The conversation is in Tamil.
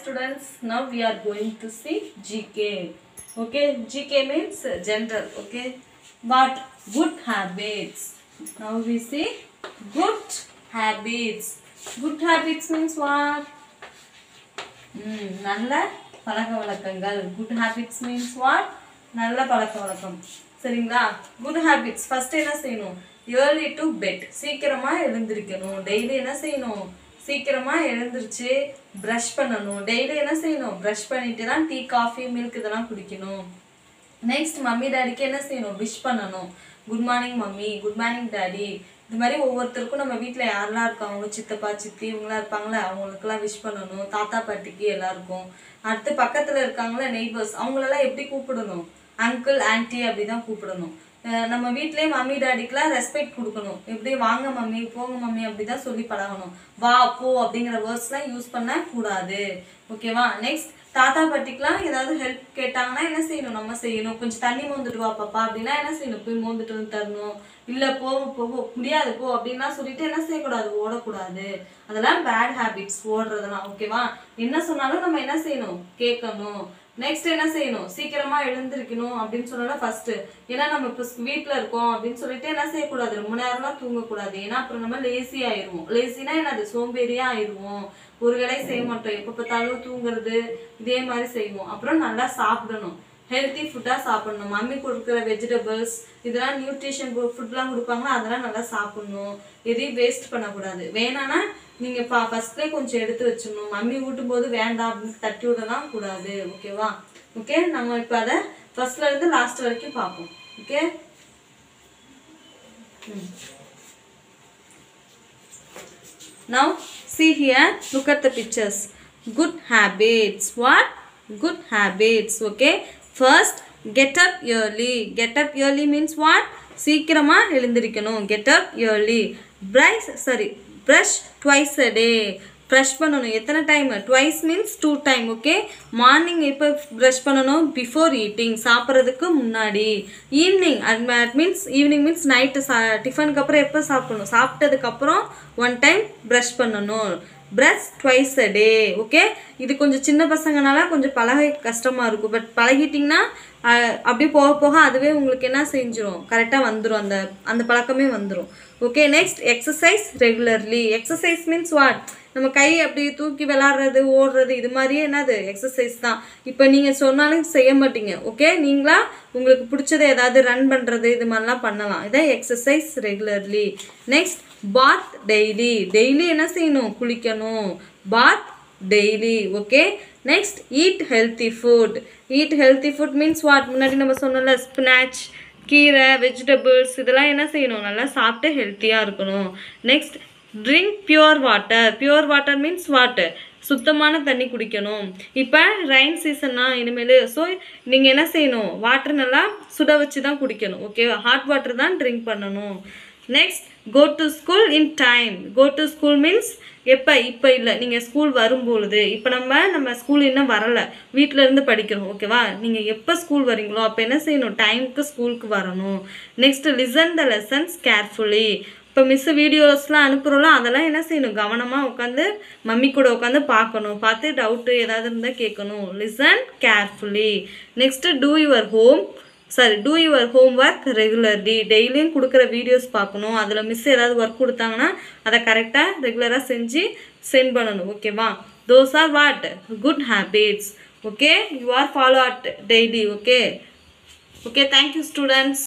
students, now we are going to see GK. Okay, GK means general. Okay, what good habits. Now we see good habits. Good habits means what? ம், நல்ல பழக்க வழக்கங்கள் குட் ஹேபிட்ஸ் மீன்ஸ் வாட் நல்ல பழக்க வழக்கம் சரிங்களா குட் ஹேபிட்ஸ் ஃபர்ஸ்ட் என்ன செய்யணும் ஏர்லி டு பெட் சீக்கிரமா எழுந்திருக்கணும் டெய்லி என்ன செய்யணும் சீக்கிரமா எழுந்திருச்சு ப்ரஷ் பண்ணணும் டெய்லி என்ன செய்யணும் ப்ரஷ் பண்ணிட்டு தான் டீ காஃபி மில்க் இதெல்லாம் குடிக்கணும் நெக்ஸ்ட் மம்மி டாடிக்கு என்ன செய்யணும் விஷ் பண்ணணும் good morning mummy good morning daddy இது மாதிரி ஒவ்வொருத்தருக்கும் நம்ம வீட்டில் யாரெல்லாம் இருக்காங்களோ சித்தப்பா சித்தி இவங்களாம் இருப்பாங்களே அவங்களுக்குலாம் விஷ் பண்ணணும் தாத்தா பாட்டிக்கு எல்லாருக்கும் அடுத்து பக்கத்தில் இருக்காங்களே நெய்பர்ஸ் அவங்களெல்லாம் எப்படி கூப்பிடணும் அங்கிள் ஆன்ட்டி அப்படி தான் கூப்பிடணும் அஹ் நம்ம வீட்லயே மம்மி டாடிக்கெலாம் ரெஸ்பெக்ட் கொடுக்கணும் எப்படி வாங்க மம்மி போங்க மம்மி அப்படி தான் சொல்லி பழகணும் வா போ அப்படிங்கிற வேர்ட்ஸ்லாம் யூஸ் பண்ண கூடாது ஓகேவா நெக்ஸ்ட் தாத்தா பாட்டிக்கெலாம் ஏதாவது ஹெல்ப் கேட்டாங்கன்னா என்ன செய்யணும் நம்ம செய்யணும் கொஞ்சம் தண்ணி மோந்துட்டு வா பாப்பா அப்படின்னா என்ன செய்யணும் போய் மோந்துட்டு வந்து தரணும் இல்லை போ போ போ, முடியாது போ அப்படின்லாம் சொல்லிட்டு என்ன செய்யக்கூடாது ஓடக்கூடாது அதெல்லாம் பேட் ஹேபிட்ஸ் ஓடுறதெல்லாம் ஓகேவா என்ன சொன்னாலும் நம்ம என்ன செய்யணும் கேட்கணும் நெக்ஸ்ட் என்ன செய்யணும் சீக்கிரமா எழுந்திருக்கணும் அப்படின்னு சொல்லல ஃபர்ஸ்ட் ஏன்னா நம்ம இப்போ வீட்டில் இருக்கோம் அப்படின்னு சொல்லிட்டு என்ன செய்யக்கூடாது ரொம்ப நேரம்லாம் தூங்கக்கூடாது ஏன்னா அப்புறம் நம்ம லேசி ஆயிடுவோம் லேசினா என்னது சோம்பேறியா ஆயிடுவோம் ஒரு வேலையும் செய்ய மாட்டோம் எப்போ பார்த்தாலும் தூங்குறது இதே மாதிரி செய்வோம் அப்புறம் நல்லா சாப்பிடணும் ஹெல்த்தி ஃபுட்டாக சாப்பிடணும் மம்மி கொடுக்குற வெஜிடபிள்ஸ் இதெல்லாம் நியூட்ரிஷன் ஃபுட்லாம் கொடுப்பாங்களா அதெல்லாம் நல்லா சாப்பிடணும் எதையும் வேஸ்ட் பண்ணக்கூடாது வேணான்னா நீங்கள் பா ஃபஸ்ட்லேயே கொஞ்சம் எடுத்து வச்சிடணும் மம்மி ஊட்டும் போது வேண்டாம் அப்படின்னு தட்டி விடலாம் கூடாது ஓகேவா ஓகே நம்ம இப்போ அதை ஃபர்ஸ்ட்ல இருந்து லாஸ்ட் வரைக்கும் பார்ப்போம் okay Now see here, look at the pictures. Good habits. What? Good habits. Okay. First, get up early. Get up early means what? சீக்கிரமா எழுந்திருக்கணும் get up early. Brush, sorry, brush twice a day. Brush பண்ணணும் எத்தனை time twice means two time okay morning எப்போ ப்ரஷ் பண்ணணும் பிஃபோர் ஈட்டிங் சாப்பிட்றதுக்கு முன்னாடி evening at means evening means night சா டிஃபனுக்கு அப்புறம் எப்போ சாப்பிடணும் சாப்பிட்டதுக்கப்புறம் ஒன் டைம் ப்ரஷ் பண்ணணும் brush twice a day okay இது கொஞ்சம் சின்ன பசங்கனால கொஞ்சம் பழக கஷ்டமாக இருக்கும் பட் பழகிட்டிங்கன்னா அஹ், அப்படியே போக போக அதுவே உங்களுக்கு என்ன செஞ்சிரும் கரெக்டாக வந்துடும் அந்த அந்த பழக்கமே வந்துடும் okay next exercise regularly exercise means what நம்ம கை அப்படி தூக்கி விளாட்றது ஓடுறது இது மாதிரியே என்னது எக்ஸசைஸ் தான் இப்போ நீங்கள் சொன்னாலும் செய்ய மாட்டீங்க ஓகே நீங்களா உங்களுக்கு பிடிச்சதை ஏதாவது ரன் பண்ணுறது இது மாதிரிலாம் பண்ணலாம் இதான் exercise regularly next bath daily daily என்ன செய்யணும் குளிக்கணும் bath daily okay next eat healthy food eat healthy food means what முன்னாடி நம்ம சொன்னோம்ல ஸ்பினாச் கீரை வெஜிடபிள்ஸ் இதெல்லாம் என்ன செய்யணும் நல்லா சாப்பிட்டு ஹெல்த்தியாக இருக்கணும் next drink pure water pure water means water சுத்தமான தண்ணி குடிக்கணும் இப்போ ரெயின் சீசன்னா இனிமேல் ஸோ நீங்கள் என்ன செய்யணும் வாட்டர் நல்லா சுட வச்சு தான் குடிக்கணும் ஓகே ஹாட் வாட்டர் தான் ட்ரிங்க் பண்ணணும் next go to school in time go to school means எப்போ இப்போ இல்லை நீங்கள் ஸ்கூல் வரும்பொழுது இப்போ நம்ம நம்ம ஸ்கூல் இன்னும் வரலை வீட்டில் இருந்து படிக்கிறோம் ஓகேவா நீங்கள் எப்போ ஸ்கூல் வரீங்களோ அப்போ என்ன செய்யணும் டைமுக்கு ஸ்கூலுக்கு வரணும் next listen the lessons carefully இப்போ மிஸ் வீடியோஸ்லாம் அனுப்புகிறோம்ல அதெல்லாம் என்ன செய்யணும் கவனமாக உட்காந்து மம்மி கூட உட்காந்து பார்க்கணும் பார்த்து டவுட்டு ஏதாவது இருந்தால் கேட்கணும் listen carefully next do your home sorry do your homework regularly டெய்லியும் கொடுக்குற வீடியோஸ் பார்க்கணும் அதில் மிஸ் ஏதாவது ஒர்க் கொடுத்தாங்கன்னா அதை கரெக்டாக ரெகுலராக செஞ்சு சென்ட் பண்ணணும் ஓகேவா those are what good habits okay you are follow at daily okay okay thank you students